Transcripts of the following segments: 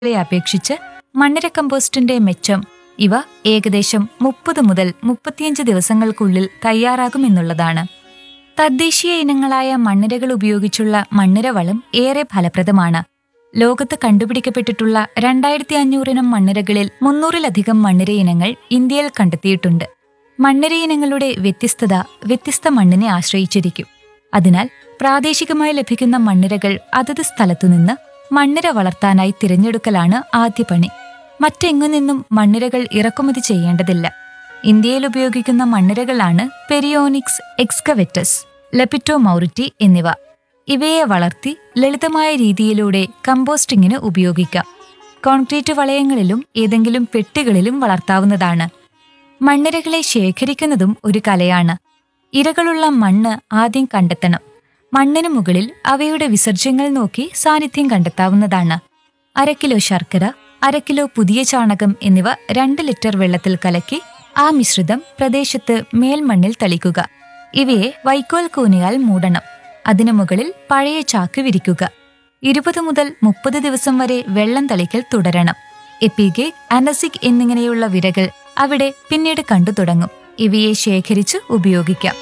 െ അപേക്ഷിച്ച് മണ്ണിര കമ്പോസ്റ്റിന്റെ മെച്ചം ഇവ ഏകദേശം മുപ്പത് മുതൽ മുപ്പത്തിയഞ്ച് ദിവസങ്ങൾക്കുള്ളിൽ തയ്യാറാകുമെന്നുള്ളതാണ് തദ്ദേശീയ ഇനങ്ങളായ മണ്ണിരകൾ ഉപയോഗിച്ചുള്ള മണ്ണിര വളം ഏറെ ഫലപ്രദമാണ് ലോകത്ത് കണ്ടുപിടിക്കപ്പെട്ടിട്ടുള്ള രണ്ടായിരത്തി അഞ്ഞൂറിനം മണ്ണിരകളിൽ മുന്നൂറിലധികം മണ്ണിര ഇനങ്ങൾ ഇന്ത്യയിൽ കണ്ടെത്തിയിട്ടുണ്ട് മണ്ണിര ഇനങ്ങളുടെ വ്യത്യസ്തത വ്യത്യസ്ത മണ്ണിനെ ആശ്രയിച്ചിരിക്കും അതിനാൽ പ്രാദേശികമായി ലഭിക്കുന്ന മണ്ണിരകൾ അതത് സ്ഥലത്തുനിന്ന് മണ്ണിര വളർത്താനായി തിരഞ്ഞെടുക്കലാണ് ആദ്യ പണി മറ്റെങ്ങു നിന്നും മണ്ണിരകൾ ഇറക്കുമതി ചെയ്യേണ്ടതില്ല ഇന്ത്യയിൽ ഉപയോഗിക്കുന്ന മണ്ണിരകളാണ് പെരിയോണിക്സ് എക്സ്കവെറ്റസ് ലെപ്പിറ്റോ മൗറിറ്റി എന്നിവ ഇവയെ വളർത്തി ലളിതമായ രീതിയിലൂടെ കമ്പോസ്റ്റിങ്ങിന് ഉപയോഗിക്കാം കോൺക്രീറ്റ് വളയങ്ങളിലും ഏതെങ്കിലും പെട്ടികളിലും വളർത്താവുന്നതാണ് മണ്ണിരകളെ ശേഖരിക്കുന്നതും ഒരു കലയാണ് ഇരകളുള്ള മണ്ണ് ആദ്യം കണ്ടെത്തണം മണ്ണിന് മുകളിൽ അവയുടെ വിസർജ്യങ്ങൾ നോക്കി സാന്നിധ്യം കണ്ടെത്താവുന്നതാണ് അര കിലോ ശർക്കര അര കിലോ പുതിയ ചാണകം എന്നിവ രണ്ട് ലിറ്റർ വെള്ളത്തിൽ കലക്കി ആ മിശ്രിതം പ്രദേശത്ത് മേൽമണ്ണിൽ തളിക്കുക ഇവയെ വൈക്കോൽ കൂനയാൽ മൂടണം അതിനു മുകളിൽ പഴയ ചാക്ക് വിരിക്കുക ഇരുപത് മുതൽ മുപ്പത് ദിവസം വരെ വെള്ളം തളിക്കൽ തുടരണം എപ്പിഗെ അനസിക് എന്നിങ്ങനെയുള്ള വിരകൾ അവിടെ പിന്നീട് കണ്ടു തുടങ്ങും ഇവയെ ശേഖരിച്ച് ഉപയോഗിക്കാം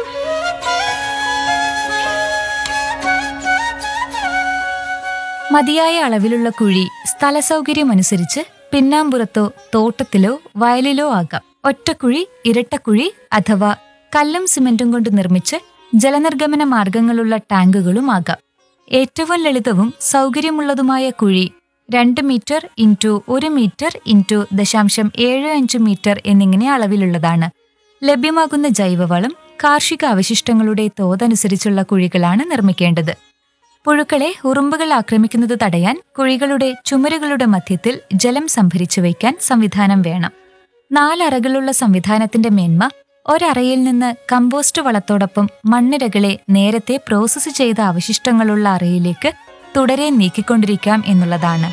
മതിയായ അളവിലുള്ള കുഴി സ്ഥലസൗകര്യമനുസരിച്ച് പിന്നാമ്പുറത്തോ തോട്ടത്തിലോ വയലിലോ ആകാം ഒറ്റക്കുഴി ഇരട്ടക്കുഴി അഥവാ കല്ലും സിമന്റും കൊണ്ട് നിർമ്മിച്ച് ജലനിർഗമന മാർഗങ്ങളുള്ള ടാങ്കുകളും ആകാം ഏറ്റവും ലളിതവും സൗകര്യമുള്ളതുമായ കുഴി രണ്ട് മീറ്റർ ഇൻറ്റു ഒരു മീറ്റർ ഇൻറ്റു ദശാംശം ഏഴ് അഞ്ച് മീറ്റർ എന്നിങ്ങനെ അളവിലുള്ളതാണ് ലഭ്യമാകുന്ന ജൈവവളം കാർഷിക അവശിഷ്ടങ്ങളുടെ തോതനുസരിച്ചുള്ള കുഴികളാണ് നിർമ്മിക്കേണ്ടത് പുഴുക്കളെ ഉറുമ്പുകൾ ആക്രമിക്കുന്നത് തടയാൻ കുഴികളുടെ ചുമരുകളുടെ മധ്യത്തിൽ ജലം സംഭരിച്ചു വയ്ക്കാൻ സംവിധാനം വേണം നാലറകളുള്ള സംവിധാനത്തിന്റെ മേന്മ ഒരറയിൽ നിന്ന് കമ്പോസ്റ്റ് വളത്തോടൊപ്പം മണ്ണിരകളെ നേരത്തെ പ്രോസസ്സ് ചെയ്ത അവശിഷ്ടങ്ങളുള്ള അറയിലേക്ക് തുടരെ നീക്കിക്കൊണ്ടിരിക്കാം എന്നുള്ളതാണ്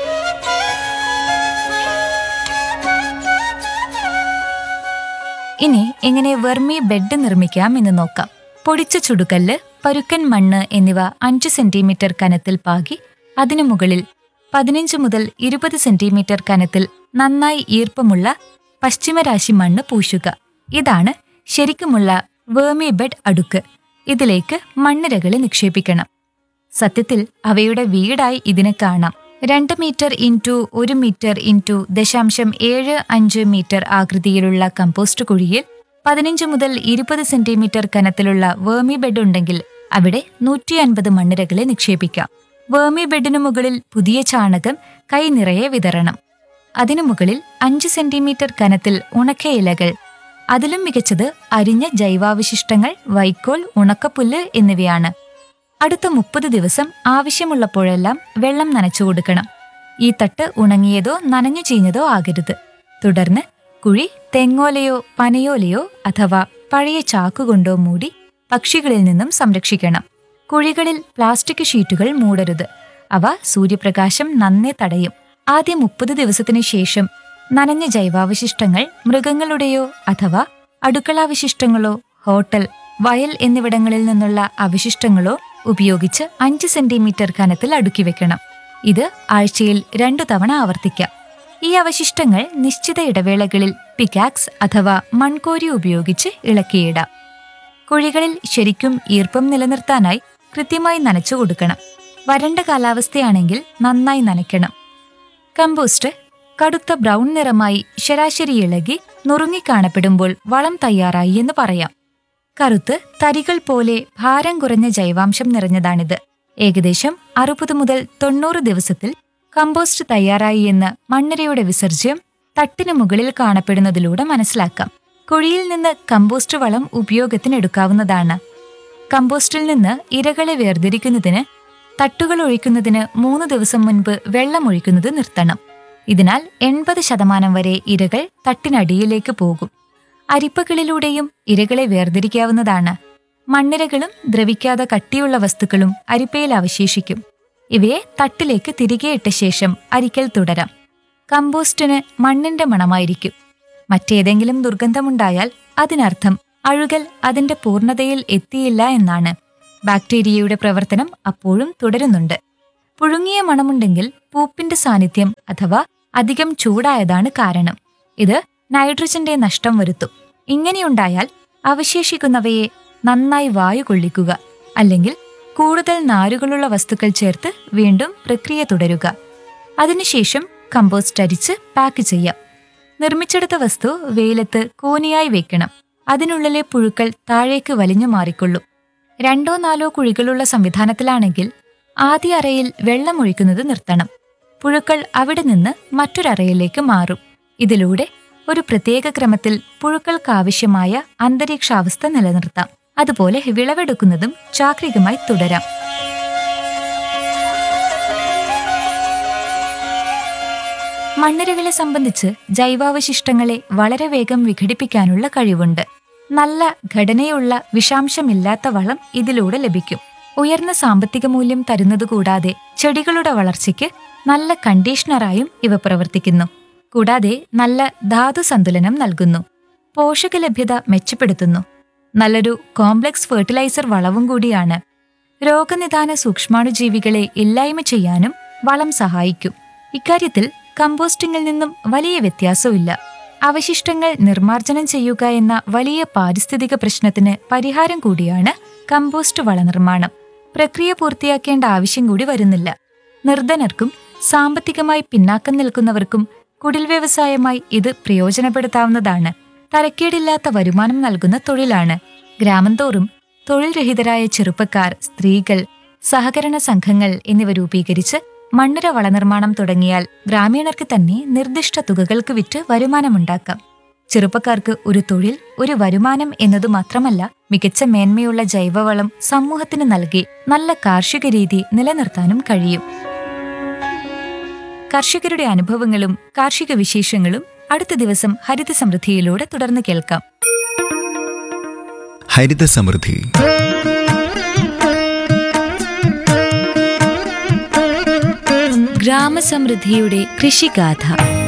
ഇനി എങ്ങനെ വെർമി ബെഡ് നിർമ്മിക്കാം എന്ന് നോക്കാം പൊടിച്ച ചുടുകല്ല് പരുക്കൻ മണ്ണ് എന്നിവ അഞ്ച് സെന്റിമീറ്റർ കനത്തിൽ പാകി അതിനു മുകളിൽ പതിനഞ്ച് മുതൽ ഇരുപത് സെന്റിമീറ്റർ കനത്തിൽ നന്നായി ഈർപ്പമുള്ള പശ്ചിമരാശി മണ്ണ് പൂശുക ഇതാണ് ശരിക്കുമുള്ള വേമി ബെഡ് അടുക്ക് ഇതിലേക്ക് മണ്ണിരകളെ നിക്ഷേപിക്കണം സത്യത്തിൽ അവയുടെ വീടായി ഇതിനെ കാണാം രണ്ട് മീറ്റർ ഇൻറ്റു ഒരു മീറ്റർ ഇൻറ്റു ദശാംശം ഏഴ് അഞ്ച് മീറ്റർ ആകൃതിയിലുള്ള കമ്പോസ്റ്റ് കുഴിയിൽ പതിനഞ്ച് മുതൽ ഇരുപത് സെന്റിമീറ്റർ കനത്തിലുള്ള വേമി ബെഡ് ഉണ്ടെങ്കിൽ അവിടെ നൂറ്റി അൻപത് മണ്ണിരകളെ നിക്ഷേപിക്കാം വേമി ബെഡിനു മുകളിൽ പുതിയ ചാണകം കൈ നിറയെ വിതരണം അതിനു മുകളിൽ അഞ്ച് സെന്റിമീറ്റർ കനത്തിൽ ഉണക്ക ഇലകൾ അതിലും മികച്ചത് അരിഞ്ഞ ജൈവാവശിഷ്ടങ്ങൾ വൈക്കോൽ ഉണക്കപ്പുല്ല് എന്നിവയാണ് അടുത്ത മുപ്പത് ദിവസം ആവശ്യമുള്ളപ്പോഴെല്ലാം വെള്ളം നനച്ചു കൊടുക്കണം ഈ തട്ട് ഉണങ്ങിയതോ നനഞ്ഞു ചീഞ്ഞതോ ആകരുത് തുടർന്ന് കുഴി തെങ്ങോലയോ പനയോലയോ അഥവാ പഴയ ചാക്കുകൊണ്ടോ മൂടി പക്ഷികളിൽ നിന്നും സംരക്ഷിക്കണം കുഴികളിൽ പ്ലാസ്റ്റിക് ഷീറ്റുകൾ മൂടരുത് അവ സൂര്യപ്രകാശം നന്നെ തടയും ആദ്യ മുപ്പത് ദിവസത്തിനു ശേഷം നനഞ്ഞ ജൈവാവശിഷ്ടങ്ങൾ മൃഗങ്ങളുടെയോ അഥവാ അടുക്കളാവശിഷ്ടങ്ങളോ ഹോട്ടൽ വയൽ എന്നിവിടങ്ങളിൽ നിന്നുള്ള അവശിഷ്ടങ്ങളോ ഉപയോഗിച്ച് അഞ്ച് സെന്റിമീറ്റർ കനത്തിൽ അടുക്കി വെക്കണം ഇത് ആഴ്ചയിൽ രണ്ടു തവണ ആവർത്തിക്കാം ഈ അവശിഷ്ടങ്ങൾ നിശ്ചിത ഇടവേളകളിൽ പിക്കാക്സ് അഥവാ മൺകോരി ഉപയോഗിച്ച് ഇളക്കിയിടാം കുഴികളിൽ ശരിക്കും ഈർപ്പം നിലനിർത്താനായി കൃത്യമായി നനച്ചു കൊടുക്കണം വരണ്ട കാലാവസ്ഥയാണെങ്കിൽ നന്നായി നനയ്ക്കണം കമ്പോസ്റ്റ് കടുത്ത ബ്രൗൺ നിറമായി ശരാശരി ഇളകി നുറുങ്ങി കാണപ്പെടുമ്പോൾ വളം തയ്യാറായി എന്ന് പറയാം കറുത്ത് തരികൾ പോലെ ഭാരം കുറഞ്ഞ ജൈവാംശം നിറഞ്ഞതാണിത് ഏകദേശം അറുപത് മുതൽ തൊണ്ണൂറ് ദിവസത്തിൽ കമ്പോസ്റ്റ് തയ്യാറായി എന്ന് മണ്ണിരയുടെ വിസർജ്യം തട്ടിന് മുകളിൽ കാണപ്പെടുന്നതിലൂടെ മനസ്സിലാക്കാം കുഴിയിൽ നിന്ന് കമ്പോസ്റ്റ് വളം ഉപയോഗത്തിനെടുക്കാവുന്നതാണ് കമ്പോസ്റ്റിൽ നിന്ന് ഇരകളെ വേർതിരിക്കുന്നതിന് തട്ടുകൾ ഒഴിക്കുന്നതിന് മൂന്ന് ദിവസം മുൻപ് വെള്ളം ഒഴിക്കുന്നത് നിർത്തണം ഇതിനാൽ എൺപത് ശതമാനം വരെ ഇരകൾ തട്ടിനടിയിലേക്ക് പോകും അരിപ്പകളിലൂടെയും ഇരകളെ വേർതിരിക്കാവുന്നതാണ് മണ്ണിരകളും ദ്രവിക്കാതെ കട്ടിയുള്ള വസ്തുക്കളും അരിപ്പയിൽ അവശേഷിക്കും ഇവയെ തട്ടിലേക്ക് തിരികെ ഇട്ട ശേഷം അരിക്കൽ തുടരാം കമ്പോസ്റ്റിന് മണ്ണിന്റെ മണമായിരിക്കും മറ്റേതെങ്കിലും ദുർഗന്ധമുണ്ടായാൽ അതിനർത്ഥം അഴുകൽ അതിന്റെ പൂർണ്ണതയിൽ എത്തിയില്ല എന്നാണ് ബാക്ടീരിയയുടെ പ്രവർത്തനം അപ്പോഴും തുടരുന്നുണ്ട് പുഴുങ്ങിയ മണമുണ്ടെങ്കിൽ പൂപ്പിന്റെ സാന്നിധ്യം അഥവാ അധികം ചൂടായതാണ് കാരണം ഇത് നൈട്രജന്റെ നഷ്ടം വരുത്തും ഇങ്ങനെയുണ്ടായാൽ അവശേഷിക്കുന്നവയെ നന്നായി വായു കൊള്ളിക്കുക അല്ലെങ്കിൽ കൂടുതൽ നാരുകളുള്ള വസ്തുക്കൾ ചേർത്ത് വീണ്ടും പ്രക്രിയ തുടരുക അതിനുശേഷം കമ്പോസ്റ്റ് അരിച്ച് പാക്ക് ചെയ്യാം നിർമ്മിച്ചെടുത്ത വസ്തു വെയിലത്ത് കോനിയായി വെക്കണം അതിനുള്ളിലെ പുഴുക്കൾ താഴേക്ക് വലിഞ്ഞു മാറിക്കൊള്ളും രണ്ടോ നാലോ കുഴികളുള്ള സംവിധാനത്തിലാണെങ്കിൽ ആദ്യ അറയിൽ വെള്ളം ഒഴിക്കുന്നത് നിർത്തണം പുഴുക്കൾ അവിടെ നിന്ന് മറ്റൊരറയിലേക്ക് മാറും ഇതിലൂടെ ഒരു പ്രത്യേക ക്രമത്തിൽ പുഴുക്കൾക്കാവശ്യമായ അന്തരീക്ഷാവസ്ഥ നിലനിർത്താം അതുപോലെ വിളവെടുക്കുന്നതും ചാക്രികമായി തുടരാം മണ്ണിരകളെ സംബന്ധിച്ച് ജൈവാവശിഷ്ടങ്ങളെ വളരെ വേഗം വിഘടിപ്പിക്കാനുള്ള കഴിവുണ്ട് നല്ല ഘടനയുള്ള വിഷാംശമില്ലാത്ത വളം ഇതിലൂടെ ലഭിക്കും ഉയർന്ന സാമ്പത്തിക മൂല്യം തരുന്നതുകൂടാതെ ചെടികളുടെ വളർച്ചയ്ക്ക് നല്ല കണ്ടീഷണറായും ഇവ പ്രവർത്തിക്കുന്നു കൂടാതെ നല്ല ധാതു സന്തുലനം നൽകുന്നു പോഷക ലഭ്യത മെച്ചപ്പെടുത്തുന്നു നല്ലൊരു കോംപ്ലക്സ് ഫെർട്ടിലൈസർ വളവും കൂടിയാണ് രോഗനിദാന സൂക്ഷ്മാണുജീവികളെ ഇല്ലായ്മ ചെയ്യാനും വളം സഹായിക്കും ഇക്കാര്യത്തിൽ കമ്പോസ്റ്റിംഗിൽ നിന്നും വലിയ വ്യത്യാസമില്ല അവശിഷ്ടങ്ങൾ നിർമ്മാർജ്ജനം ചെയ്യുക എന്ന വലിയ പാരിസ്ഥിതിക പ്രശ്നത്തിന് പരിഹാരം കൂടിയാണ് കമ്പോസ്റ്റ് വളനിർമ്മാണം പ്രക്രിയ പൂർത്തിയാക്കേണ്ട ആവശ്യം കൂടി വരുന്നില്ല നിർധനർക്കും സാമ്പത്തികമായി പിന്നാക്കം നിൽക്കുന്നവർക്കും കുടിൽ വ്യവസായമായി ഇത് പ്രയോജനപ്പെടുത്താവുന്നതാണ് തരക്കേടില്ലാത്ത വരുമാനം നൽകുന്ന തൊഴിലാണ് ഗ്രാമം തോറും തൊഴിൽ രഹിതരായ ചെറുപ്പക്കാർ സ്ത്രീകൾ സഹകരണ സംഘങ്ങൾ എന്നിവ രൂപീകരിച്ച് മണ്ണിര വളനിർമ്മാണം തുടങ്ങിയാൽ ഗ്രാമീണർക്ക് തന്നെ നിർദ്ദിഷ്ട തുകകൾക്ക് വിറ്റ് വരുമാനമുണ്ടാക്കാം ചെറുപ്പക്കാർക്ക് ഒരു തൊഴിൽ ഒരു വരുമാനം എന്നതു മാത്രമല്ല മികച്ച മേന്മയുള്ള ജൈവവളം സമൂഹത്തിന് നൽകി നല്ല കാർഷിക രീതി നിലനിർത്താനും കഴിയും കർഷകരുടെ അനുഭവങ്ങളും കാർഷിക വിശേഷങ്ങളും അടുത്ത ദിവസം ഹരിത സമൃദ്ധിയിലൂടെ തുടർന്ന് കേൾക്കാം ഹരിത സമൃദ്ധി ഗ്രാമസമൃദ്ധിയുടെ കൃഷിഗാഥ